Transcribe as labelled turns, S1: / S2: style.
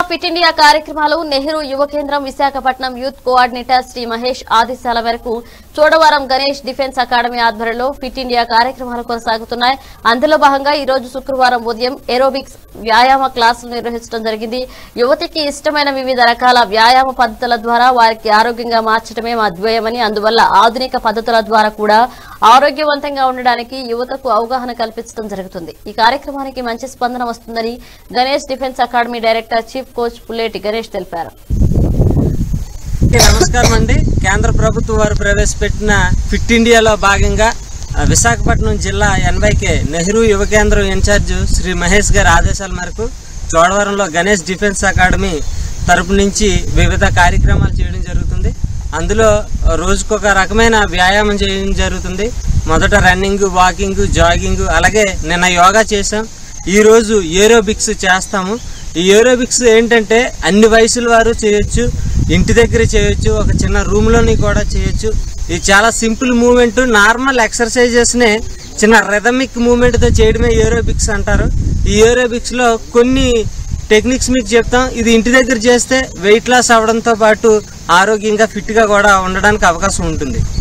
S1: fit India కార్యక్రమాలు Nehru Yuva Kendra Visakhapatnam youth coordinator Shri Mahesh ఆదేశాల మేరకు చోడవరం గణేష్ డిఫెన్స్ అకాడమీ ఆధ్వర్యంలో ఫిట్ ఇండియా కార్యక్రమాలు కొనసాగుతున్నాయి అందులో భాగంగా ఈ రోజు శుక్రవారం ఉదయం ఏరోబిక్స్ వ్యాయామ క్లాసులు నిర్వహించడం జరిగింది యువతికి ఇష్టమైన వివిధ రకాల వ్యాయామ పద్ధతుల ద్వారా వారికి ఆరోగ్యంగా మార్చడమే మా ధ్యేయమని అందువల్ల ఆధునిక పద్ధతుల ద్వారా కూడా ఆరోగ్యవంతంగా ఉండడానికి యువతకు అవగాహన కల్పించడం జరుగుతుంది ఈ కార్యక్రమానికి మంచి స్పందన వస్తుందని Ganesh defence academy director chief coach Pulleti Ganesh తెలిపారు
S2: అందరికీ నమస్కారం అండి కేంద్ర ప్రభుత్వం వారు ప్రవేశపెట్టిన ఫిట్ ఇండియాలో భాగంగా ఆ, విశాఖపట్నం జిల్లా ఎన్వైకే నెహ్రూ యువ కేంద్రం ఇన్ఛార్జ్ శ్రీ మహేష్ గారి ఆదేశాల మేరకు చోడవరంలో గణేష్ డిఫెన్స్ అకాడమీ తరపు నుంచి వివిధ కార్యక్రమాలు చేయడం జరుగుతుంది అందులో రోజుకొక రకమైన వ్యాయామం చేయడం జరుగుతుంది మొదట రన్నింగ్ వాకింగ్ జాగింగ్ అలాగే నిన్న యోగా చేసాం ఈరోజు ఏరోబిక్స్ చేస్తాము ఈ ఏరోబిక్స్ ఏంటంటే అన్ని వయసుల వారు చేయొచ్చు ఇంటి దగ్గర చేయొచ్చు ఒక చిన్న రూమ్లోని కూడా చేయొచ్చు ఇది చాలా సింపుల్ మూమెంట్ నార్మల్ ఎక్సర్సైజెస్నే చిన్న రెథమిక్ మూమెంట్తో చేయడమే ఏరోబిక్స్ అంటారు ఈ ఏరోబిక్స్లో కొన్ని టెక్నిక్స్ మీకు చెప్తాం ఇది ఇంటి దగ్గర చేస్తే వెయిట్ లాస్ అవ్వడంతో పాటు ఆరోగ్యంగా ఫిట్గా కూడా ఉండడానికి అవకాశం ఉంటుంది